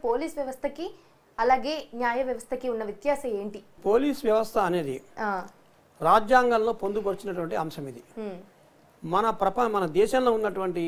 Police వ్యవస్థకి అలాగే న్యాయ వ్యవస్థకి ఉన్న వ్యత్యాసం ఏంటి పోలీస్ వ్యవస్థ అనేది ఆ, రాజ్యాంగంలో పొందుపరిచినటువంటి అంశం ఇది ఉమ్, మన ప్రప మన దేశంలో ఉన్నటువంటి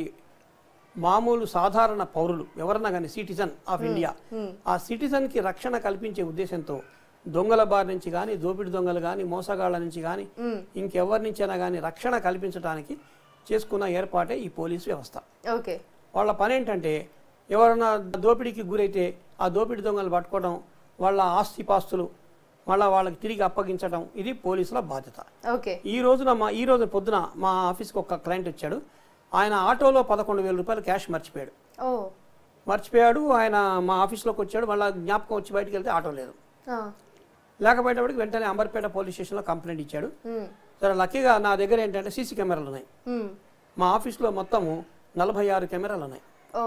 మామూలు సాధారణ పౌరులు ఎవరన్నా కానీ సిటిజన్ ఆఫ్ ఇండియా ఆ సిటిజన్కి రక్షణ కల్పించే ఉద్దేశంతో దొంగల బారి నుంచి కానీ దోపిడి దొంగలు కానీ మోసగాళ్ళ నుంచి కానీ ఇంకెవరి నుంచైనా కానీ రక్షణ కల్పించడానికి చేసుకున్న ఏర్పాటే ఈ పోలీస్ వ్యవస్థ ఓకే వాళ్ళ పని ఏంటంటే ఎవరైనా దోపిడీకి గురైతే ఆ దోపిడీ దొంగలు పట్టుకోవడం వాళ్ళ ఆస్తి పాస్తులు మళ్ళీ వాళ్ళకి తిరిగి అప్పగించడం ఇది పోలీసుల బాధ్యత ఓకే ఈ రోజున మా ఈ రోజు పొద్దున మా ఆఫీస్కి ఒక క్లయింట్ వచ్చాడు ఆయన ఆటోలో పదకొండు వేల రూపాయలు క్యాష్ మర్చిపోయాడు ఓ మర్చిపోయాడు ఆయన మా ఆఫీస్లోకి వచ్చాడు మళ్ళీ జ్ఞాపకం వచ్చి బయటికి వెళ్తే ఆటో లేదు ఆ, లేకపోయేటప్పటికి వెంటనే అంబర్పేట పోలీస్ స్టేషన్లో కంప్లైంట్ ఇచ్చాడు ఉమ్, సరే లక్కీగా నా దగ్గర ఏంటంటే సీసీ కెమెరాలు ఉన్నాయి ఉమ్, మా ఆఫీస్లో మొత్తము నలభై ఆరు కెమెరాలు ఉన్నాయి ఓ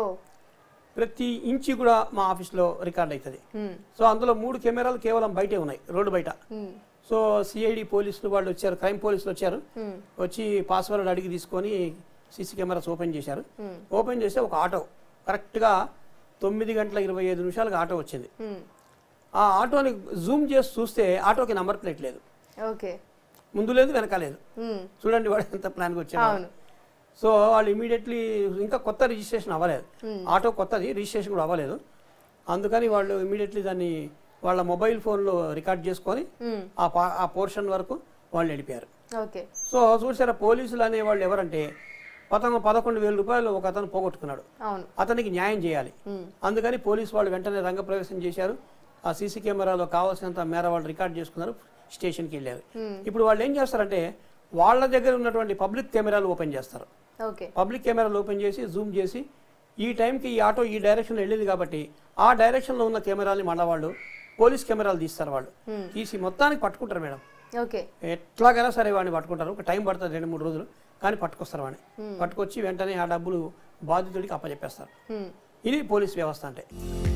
ప్రతి ఇంచి కూడా మా ఆఫీస్లో రికార్డ్ అవుతుంది ఉమ్, సో అందులో మూడు కెమెరాలు కేవలం బయటే ఉన్నాయి రోడ్డు బయట ఉమ్, సో సిఐడి పోలీసులు వాళ్ళు వచ్చారు క్రైమ్ పోలీసులు వచ్చారు ఉమ్, వచ్చి పాస్వర్డ్ అడిగి తీసుకొని సీసీ కెమెరాస్ ఓపెన్ చేశారు ఉమ్, ఓపెన్ చేస్తే ఒక ఆటో కరెక్ట్గా తొమ్మిది గంటల ఇరవై ఐదు నిమిషాలకు ఆటో వచ్చింది ఉమ్, ఆ ఆటోని జూమ్ చేసి చూస్తే ఆటోకి నంబర్ ప్లేట్ లేదు ఓకే ముందు లేదు వెనక లేదు ఉమ్, చూడండి వాడు ఎంత ప్లాన్కి వచ్చాడు అవును సో వాళ్ళు ఇమీడియట్లీ ఇంకా కొత్త రిజిస్ట్రేషన్ అవ్వలేదు ఆటో కొత్తది రిజిస్ట్రేషన్ కూడా అవ్వలేదు అందుకని వాళ్ళు ఇమీడియట్లీ దాన్ని వాళ్ళ మొబైల్ ఫోన్లో రికార్డ్ చేసుకొని ఉమ్, ఆ పా- ఆ పోర్షన్ వరకు వాళ్ళు నడిపారు ఓకే సో చూసారా పోలీసులు అనేవాళ్ళు ఎవరంటే పతంగ పదకొండు వేల రూపాయలు ఒక అతను పోగొట్టుకున్నాడు అవును అతనికి న్యాయం చేయాలి ఉమ్, అందుకని పోలీసు వాళ్ళు వెంటనే రంగప్రవేశం చేశారు ఆ సీసీ కెమెరాలో కావాల్సినంత మేర వాళ్ళు రికార్డ్ చేసుకున్నారు స్టేషన్కి వెళ్ళారు ఉమ్, ఇప్పుడు వాళ్ళు ఏం చేస్తారంటే వాళ్ళ దగ్గర ఉన్నటువంటి పబ్లిక్ కెమెరాలు ఓపెన్ చేస్తారు ఓకే పబ్లిక్ కెమెరాలు ఓపెన్ చేసి జూమ్ చేసి ఈ టైంకి ఈ ఆటో ఈ డైరెక్షన్లో వెళ్ళింది కాబట్టి ఆ డైరెక్షన్లో ఉన్న కెమెరాని మళ్ళీ వాళ్ళు పోలీస్ కెమెరాలు తీస్తారు వాళ్ళు Hmm. తీసి మొత్తానికి పట్టుకుంటారు మేడం ఓకే ఎట్లాగైనా సరే వాడిని పట్టుకుంటారు ఒక టైం పడుతుంది రెండు మూడు రోజులు కానీ పట్టుకొస్తారు వాడిని పట్టుకొచ్చి వెంటనే ఆ డబ్బులు బాధితుడికి అప్పచెప్పేస్తారు ఉమ్. ఇది పోలీస్ వ్యవస్థ అంటే